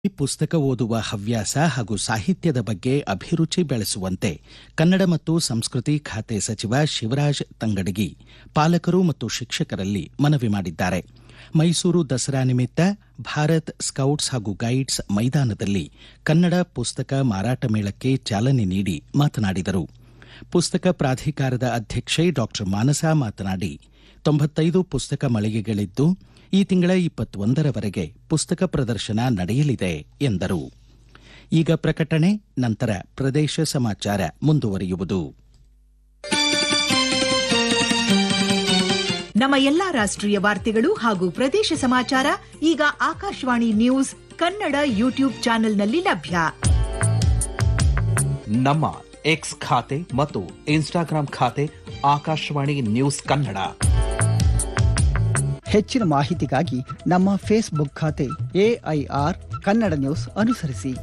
ಈ ಪುಸ್ತಕ ಓದುವ ಹವ್ಯಾಸ ಹಾಗೂ ಸಾಹಿತ್ಯದ ಬಗ್ಗೆ ಅಭಿರುಚಿ ಬೆಳೆಸುವಂತೆ ಕನ್ನಡ ಮತ್ತು ಸಂಸ್ಕೃತಿ ಖಾತೆ ಸಚಿವ ಶಿವರಾಜ್ ತಂಗಡಗಿ ಪಾಲಕರು ಮತ್ತು ಶಿಕ್ಷಕರಲ್ಲಿ ಮನವಿ ಮಾಡಿದ್ದಾರೆ ಮೈಸೂರು ದಸರಾ ನಿಮಿತ್ತ ಭಾರತ್ ಸ್ಕೌಟ್ಸ್ ಹಾಗೂ ಗೈಡ್ಸ್ ಮೈದಾನದಲ್ಲಿ ಕನ್ನಡ ಪುಸ್ತಕ ಮಾರಾಟ ಮೇಳಕ್ಕೆ ಚಾಲನೆ ನೀಡಿ ಮಾತನಾಡಿದರು ಪುಸ್ತಕ ಪ್ರಾಧಿಕಾರದ ಅಧ್ಯಕ್ಷೆ ಡಾಕ್ಟರ್ ಮಾನಸಾ ಮಾತನಾಡಿ ತೊಂಬತ್ತೈದು ಪುಸ್ತಕ ಮಳಿಗೆಗಳಿದ್ದು ಈ ತಿಂಗಳ ಇಪ್ಪತ್ತೊಂದರವರೆಗೆ ಪುಸ್ತಕ ಪ್ರದರ್ಶನ ನಡೆಯಲಿದೆ ಎಂದರು ಈಗ ಪ್ರಕಟಣೆ ನಂತರ ಪ್ರದೇಶ ಸಮಾಚಾರ ಮುಂದುವರಿಯುವುದು ನಮ್ಮ ಎಲ್ಲಾ ರಾಷ್ಟ್ರೀಯ ವಾರ್ತೆಗಳು ಹಾಗೂ ಪ್ರದೇಶ ಸಮಾಚಾರ ಈಗ ಆಕಾಶವಾಣಿ ನ್ಯೂಸ್ ಕನ್ನಡ ಯೂಟ್ಯೂಬ್ ಚಾನೆಲ್ನಲ್ಲಿ ಲಭ್ಯ ನಮ್ಮ ಎಕ್ಸ್ ಖಾತೆ ಮತ್ತು ಇನ್ಸ್ಟಾಗ್ರಾಂ ಖಾತೆ ಆಕಾಶವಾಣಿ ನ್ಯೂಸ್ ಕನ್ನಡ ಹೆಚ್ಚಿನ ಮಾಹಿತಿಗಾಗಿ ನಮ್ಮ ಫೇಸ್ಬುಕ್ ಖಾತೆ ಎಐಆರ್ ಕನ್ನಡ ನ್ಯೂಸ್ ಅನುಸರಿಸಿ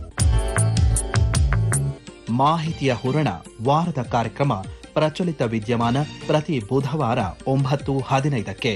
ಮಾಹಿತಿಯ ಹೂರಣ ವಾರದ ಕಾರ್ಯಕ್ರಮ ಪ್ರಚಲಿತ ವಿದ್ಯಮಾನ ಪ್ರತಿ ಬುಧವಾರ ಒಂಬತ್ತು ಹದಿನೈದಕ್ಕೆ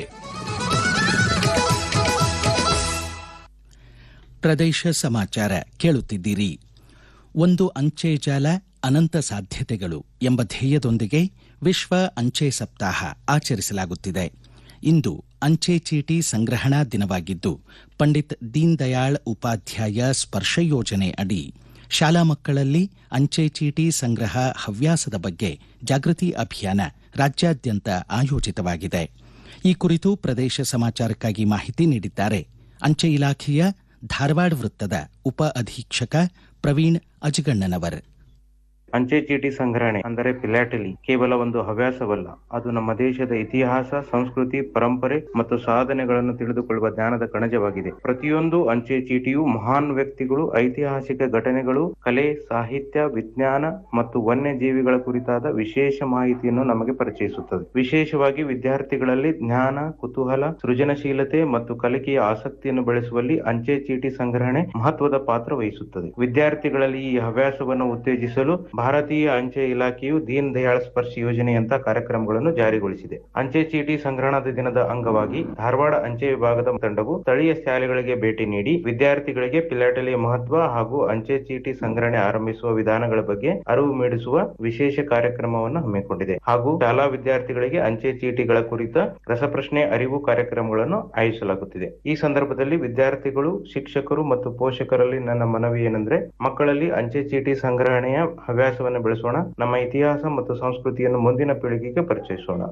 ಪ್ರದೇಶ ಸಮಾಚಾರ ಕೇಳುತ್ತಿದ್ದೀರಿ ಒಂದು ಅಂಚೆ ಜಾಲ ಅನಂತ ಸಾಧ್ಯತೆಗಳು ಎಂಬ ಧ್ಯೇಯದೊಂದಿಗೆ ವಿಶ್ವ ಅಂಚೆ ಸಪ್ತಾಹ ಆಚರಿಸಲಾಗುತ್ತಿದೆ ಇಂದು ಅಂಚೆ ಚೀಟಿ ಸಂಗ್ರಹಣಾ ದಿನವಾಗಿದ್ದು ಪಂಡಿತ್ ದೀನ್ ದಯಾಳ್ ಉಪಾಧ್ಯಾಯ ಸ್ಪರ್ಶ ಯೋಜನೆ ಅಡಿ ಶಾಲಾ ಮಕ್ಕಳಲ್ಲಿ ಅಂಚೆ ಚೀಟಿ ಸಂಗ್ರಹ ಹವ್ಯಾಸದ ಬಗ್ಗೆ ಜಾಗೃತಿ ಅಭಿಯಾನ ರಾಜ್ಯಾದ್ಯಂತ ಆಯೋಜಿತವಾಗಿದೆ ಈ ಕುರಿತು ಪ್ರದೇಶ ಸಮಾಚಾರಕ್ಕಾಗಿ ಮಾಹಿತಿ ನೀಡಿದ್ದಾರೆ ಅಂಚೆ ಇಲಾಖೆಯ ಧಾರವಾಡ ವೃತ್ತದ ಉಪ ಅಧೀಕ್ಷಕ ಪ್ರವೀಣ್ ಅಜಗಣ್ಣನವರ್ ಅಂಚೆ ಚೀಟಿ ಸಂಗ್ರಹಣೆ ಅಂದರೆ ಪಿಲಾಟಲಿ ಕೇವಲ ಒಂದು ಹವ್ಯಾಸವಲ್ಲ ಅದು ನಮ್ಮ ದೇಶದ ಇತಿಹಾಸ ಸಂಸ್ಕೃತಿ ಪರಂಪರೆ ಮತ್ತು ಸಾಧನೆಗಳನ್ನು ತಿಳಿದುಕೊಳ್ಳುವ ಜ್ಞಾನದ ಕಣಜವಾಗಿದೆ ಪ್ರತಿಯೊಂದು ಅಂಚೆ ಚೀಟಿಯು ಮಹಾನ್ ವ್ಯಕ್ತಿಗಳು ಐತಿಹಾಸಿಕ ಘಟನೆಗಳು ಕಲೆ ಸಾಹಿತ್ಯ ವಿಜ್ಞಾನ ಮತ್ತು ವನ್ಯಜೀವಿಗಳ ಕುರಿತಾದ ವಿಶೇಷ ಮಾಹಿತಿಯನ್ನು ನಮಗೆ ಪರಿಚಯಿಸುತ್ತದೆ ವಿಶೇಷವಾಗಿ ವಿದ್ಯಾರ್ಥಿಗಳಲ್ಲಿ ಜ್ಞಾನ ಕುತೂಹಲ ಸೃಜನಶೀಲತೆ ಮತ್ತು ಕಲಿಕೆಯ ಆಸಕ್ತಿಯನ್ನು ಬೆಳೆಸುವಲ್ಲಿ ಅಂಚೆ ಚೀಟಿ ಸಂಗ್ರಹಣೆ ಮಹತ್ವದ ಪಾತ್ರ ವಹಿಸುತ್ತದೆ ವಿದ್ಯಾರ್ಥಿಗಳಲ್ಲಿ ಈ ಹವ್ಯಾಸವನ್ನು ಉತ್ತೇಜಿಸಲು ಭಾರತೀಯ ಅಂಚೆ ಇಲಾಖೆಯು ದೀನ್ ದಯಾಳ್ ಸ್ಪರ್ಶ್ ಯೋಜನೆಯಂತ ಕಾರ್ಯಕ್ರಮಗಳನ್ನು ಜಾರಿಗೊಳಿಸಿದೆ ಅಂಚೆ ಚೀಟಿ ಸಂಗ್ರಹಣದ ದಿನದ ಅಂಗವಾಗಿ ಧಾರವಾಡ ಅಂಚೆ ವಿಭಾಗದ ತಂಡವು ಸ್ಥಳೀಯ ಶಾಲೆಗಳಿಗೆ ಭೇಟಿ ನೀಡಿ ವಿದ್ಯಾರ್ಥಿಗಳಿಗೆ ಪಿಲಾಟಲಿಯ ಮಹತ್ವ ಹಾಗೂ ಅಂಚೆ ಚೀಟಿ ಸಂಗ್ರಹಣೆ ಆರಂಭಿಸುವ ವಿಧಾನಗಳ ಬಗ್ಗೆ ಅರಿವು ಮೂಡಿಸುವ ವಿಶೇಷ ಕಾರ್ಯಕ್ರಮವನ್ನು ಹಮ್ಮಿಕೊಂಡಿದೆ ಹಾಗೂ ಶಾಲಾ ವಿದ್ಯಾರ್ಥಿಗಳಿಗೆ ಅಂಚೆ ಚೀಟಿಗಳ ಕುರಿತ ರಸಪ್ರಶ್ನೆ ಅರಿವು ಕಾರ್ಯಕ್ರಮಗಳನ್ನು ಆಯೋಜಿಸಲಾಗುತ್ತಿದೆ ಈ ಸಂದರ್ಭದಲ್ಲಿ ವಿದ್ಯಾರ್ಥಿಗಳು ಶಿಕ್ಷಕರು ಮತ್ತು ಪೋಷಕರಲ್ಲಿ ನನ್ನ ಮನವಿ ಏನೆಂದ್ರೆ ಮಕ್ಕಳಲ್ಲಿ ಅಂಚೆ ಚೀಟಿ ಸಂಗ್ರಹಣೆಯ ಹವ್ಯಾಸವನ್ನು ಬೆಳೆಸೋಣ ನಮ್ಮ ಇತಿಹಾಸ ಮತ್ತು ಸಂಸ್ಕೃತಿಯನ್ನು ಮುಂದಿನ ಪೀಳಿಗೆಗೆ ಪರಿಚಯಿಸೋಣ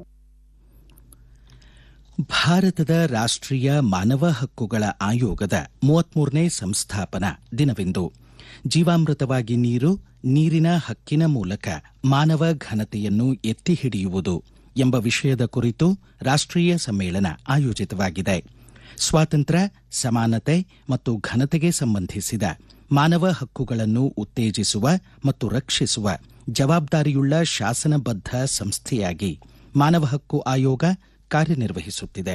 ಭಾರತದ ರಾಷ್ಟ್ರೀಯ ಮಾನವ ಹಕ್ಕುಗಳ ಆಯೋಗದ ಮೂವತ್ಮೂರನೇ ಸಂಸ್ಥಾಪನಾ ದಿನವಿಂದು ಜೀವಾಮೃತವಾಗಿ ನೀರು ನೀರಿನ ಹಕ್ಕಿನ ಮೂಲಕ ಮಾನವ ಘನತೆಯನ್ನು ಎತ್ತಿ ಹಿಡಿಯುವುದು ಎಂಬ ವಿಷಯದ ಕುರಿತು ರಾಷ್ಟ್ರೀಯ ಸಮ್ಮೇಳನ ಆಯೋಜಿತವಾಗಿದೆ ಸ್ವಾತಂತ್ರ್ಯ ಸಮಾನತೆ ಮತ್ತು ಘನತೆಗೆ ಸಂಬಂಧಿಸಿದ ಮಾನವ ಹಕ್ಕುಗಳನ್ನು ಉತ್ತೇಜಿಸುವ ಮತ್ತು ರಕ್ಷಿಸುವ ಜವಾಬ್ದಾರಿಯುಳ್ಳ ಶಾಸನಬದ್ಧ ಸಂಸ್ಥೆಯಾಗಿ ಮಾನವ ಹಕ್ಕು ಆಯೋಗ ಕಾರ್ಯನಿರ್ವಹಿಸುತ್ತಿದೆ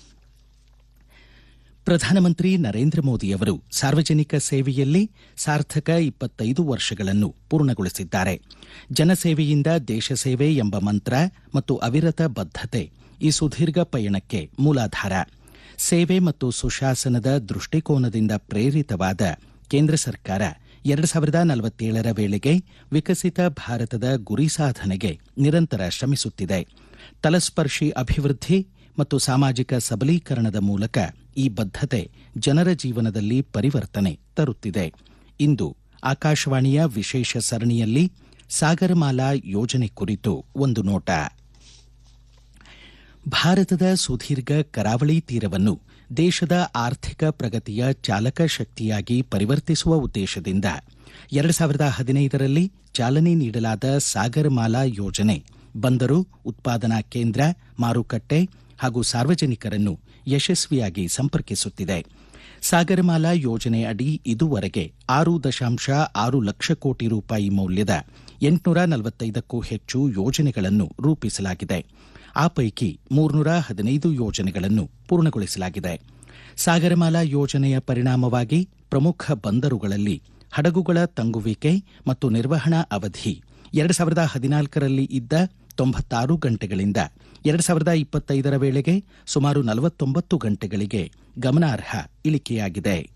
ಪ್ರಧಾನಮಂತ್ರಿ ನರೇಂದ್ರ ಮೋದಿಯವರು ಸಾರ್ವಜನಿಕ ಸೇವೆಯಲ್ಲಿ ಸಾರ್ಥಕ ಇಪ್ಪತ್ತೈದು ವರ್ಷಗಳನ್ನು ಪೂರ್ಣಗೊಳಿಸಿದ್ದಾರೆ ಜನಸೇವೆಯಿಂದ ದೇಶ ಸೇವೆ ಎಂಬ ಮಂತ್ರ ಮತ್ತು ಅವಿರತ ಬದ್ಧತೆ ಈ ಸುದೀರ್ಘ ಪಯಣಕ್ಕೆ ಮೂಲಾಧಾರ ಸೇವೆ ಮತ್ತು ಸುಶಾಸನದ ದೃಷ್ಟಿಕೋನದಿಂದ ಪ್ರೇರಿತವಾದ ಕೇಂದ್ರ ಸರ್ಕಾರ ಎರಡು ಸಾವಿರದ ನಲವತ್ತೇಳರ ವೇಳೆಗೆ ವಿಕಸಿತ ಭಾರತದ ಗುರಿ ಸಾಧನೆಗೆ ನಿರಂತರ ಶ್ರಮಿಸುತ್ತಿದೆ ತಲಸ್ಪರ್ಶಿ ಅಭಿವೃದ್ಧಿ ಮತ್ತು ಸಾಮಾಜಿಕ ಸಬಲೀಕರಣದ ಮೂಲಕ ಈ ಬದ್ಧತೆ ಜನರ ಜೀವನದಲ್ಲಿ ಪರಿವರ್ತನೆ ತರುತ್ತಿದೆ ಇಂದು ಆಕಾಶವಾಣಿಯ ವಿಶೇಷ ಸರಣಿಯಲ್ಲಿ ಸಾಗರಮಾಲಾ ಯೋಜನೆ ಕುರಿತು ಒಂದು ನೋಟ ಭಾರತದ ಸುದೀರ್ಘ ಕರಾವಳಿ ತೀರವನ್ನು ದೇಶದ ಆರ್ಥಿಕ ಪ್ರಗತಿಯ ಚಾಲಕ ಶಕ್ತಿಯಾಗಿ ಪರಿವರ್ತಿಸುವ ಉದ್ದೇಶದಿಂದ ಎರಡು ಸಾವಿರದ ಹದಿನೈದರಲ್ಲಿ ಚಾಲನೆ ನೀಡಲಾದ ಸಾಗರಮಾಲಾ ಯೋಜನೆ ಬಂದರು ಉತ್ಪಾದನಾ ಕೇಂದ್ರ ಮಾರುಕಟ್ಟೆ ಹಾಗೂ ಸಾರ್ವಜನಿಕರನ್ನು ಯಶಸ್ವಿಯಾಗಿ ಸಂಪರ್ಕಿಸುತ್ತಿದೆ ಸಾಗರಮಾಲಾ ಯೋಜನೆ ಅಡಿ ಇದುವರೆಗೆ ಆರು ದಶಾಂಶ ಆರು ಲಕ್ಷ ಕೋಟಿ ರೂಪಾಯಿ ಮೌಲ್ಯದ ಎಂಟುನೂರ ನಲವತ್ತೈದಕ್ಕೂ ಹೆಚ್ಚು ಯೋಜನೆಗಳನ್ನು ರೂಪಿಸಲಾಗಿದೆ ಆ ಪೈಕಿ ಮೂರ್ನೂರ ಹದಿನೈದು ಯೋಜನೆಗಳನ್ನು ಪೂರ್ಣಗೊಳಿಸಲಾಗಿದೆ ಸಾಗರಮಾಲಾ ಯೋಜನೆಯ ಪರಿಣಾಮವಾಗಿ ಪ್ರಮುಖ ಬಂದರುಗಳಲ್ಲಿ ಹಡಗುಗಳ ತಂಗುವಿಕೆ ಮತ್ತು ನಿರ್ವಹಣಾ ಅವಧಿ ಎರಡು ಸಾವಿರದ ಹದಿನಾಲ್ಕರಲ್ಲಿ ಇದ್ದ ತೊಂಬತ್ತಾರು ಗಂಟೆಗಳಿಂದ ಎರಡು ಸಾವಿರದ ಇಪ್ಪತ್ತೈದರ ವೇಳೆಗೆ ಸುಮಾರು ನಲವತ್ತೊಂಬತ್ತು ಗಂಟೆಗಳಿಗೆ ಗಮನಾರ್ಹ ಇಳಿಕೆಯಾಗಿದೆ